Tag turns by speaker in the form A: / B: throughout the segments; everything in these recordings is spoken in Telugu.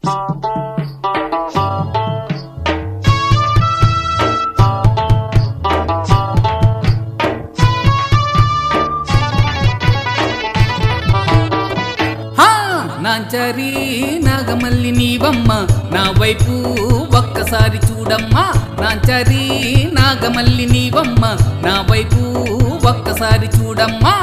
A: హా నాంచారి నాగమల్లి నీవమ్మ నా వైపు ఒక్కసారి చూడమ్మా నాంచారి నాగమల్లి నీవమ్మ నా వైపు ఒక్కసారి చూడమ్మా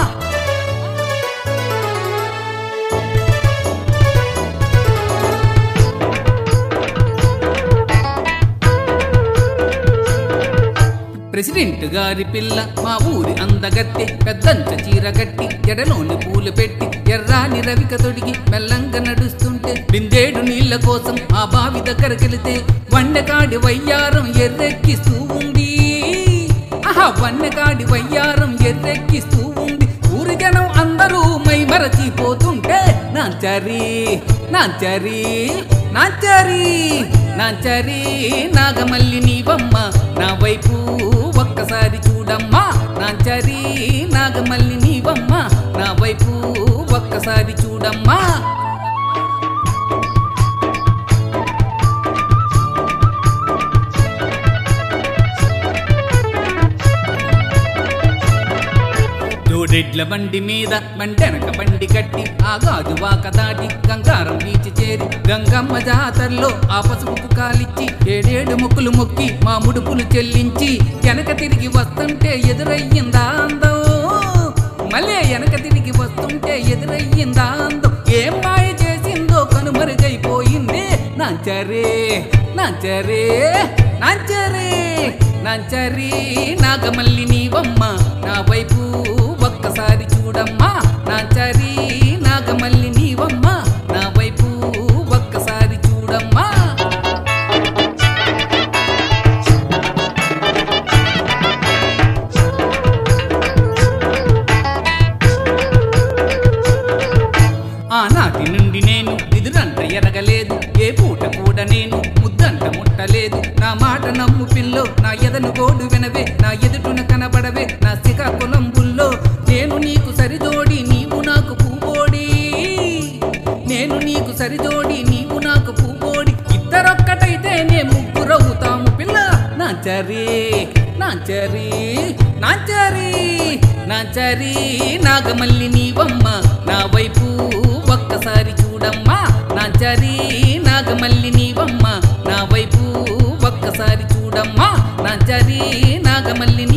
A: ప్రెసిడెంట్ గారి పిల్ల మా ఊరి అందగత్తె పెద్దంచ చీర కట్టి ఎడలోని పూలు పెట్టి ఎర్రాని రవిక తొడిగి మెల్లంగా నడుస్తుంటే బిందేడు నీళ్ల కోసం ఆ బావి దగ్గరకెళితే వన్నెకాడి వయ్యారం ఎర్రెక్కిస్తూ ఉంది ఆహా వన్నెకాడి వయ్యారం ఎర్రెక్కిస్తూ ఉంది ఊరి జనం అందరూ మై మరచిపోతుంటే నాంచారి నాంచారి నాంచారి నాంచారి నాగమల్లి నీవమ్మ నా వైపు ఒక్కసారి చూడమ్మా నాంచారి నాగమల్లి నీవమ్మ నా వైపు ఒక్కసారి చూడమ్మా జోడెడ్ల బండి మీద బండెనక బండి కట్టి ఆ గాజు వాక దాటి గంగారం బీచి చేరి గంగమ్మ జాతరలో ఆ పసుపుకు కాలిచ్చి ఏడేడు ముక్కులు మొక్కి మా ముడుపులు చెల్లించి వెనక తిరిగి వస్తుంటే ఎదురయ్యిందా అందం మళ్ళీ వెనక తిరిగి వస్తుంటే ఎదురయ్యిందా అందం ఏం మాయ చేసిందో కనుమరుగైపోయింది నాంచరే నాంచరే నాంచరే నాంచరి నాగమల్లి నీవమ్మ నా వైపు ఒక్కసారి చూడమ్మా నాంచరి నాగమల్లి నీవమ్మ నా వైపు ఒక్కసారి చూడమ్మా ఆనాటి నుండి నేను ఎదురంట ఎరగలేదు ఏ పూట కూడా నేను ముద్దంట ముట్టలేదు నా మాట నమ్ము పిల్లో నా ఎదను గోడు వినవే నా ఎదుటున కనబడవే నా శ్రీకాకుళం బుల్లో నేను నీకు సరిజోడి నీవు నాకు పూబోడి నేను నీకు సరిజోడి నీవు నాకు పూబోడి ఇద్దరొక్కటైతే నే ముగ్గురవుతాము పిల్ల నాంచరి నాంచరి నాంచరి నాంచరి నాగమల్లి నీవమ్మ నా వైపు ఒక్కసారి చూడమ్మా నాంచరి నాగమల్లి నీవమ్మ నా వైపు ఒక్కసారి చూడమ్మా నాంచరి నాగమల్లి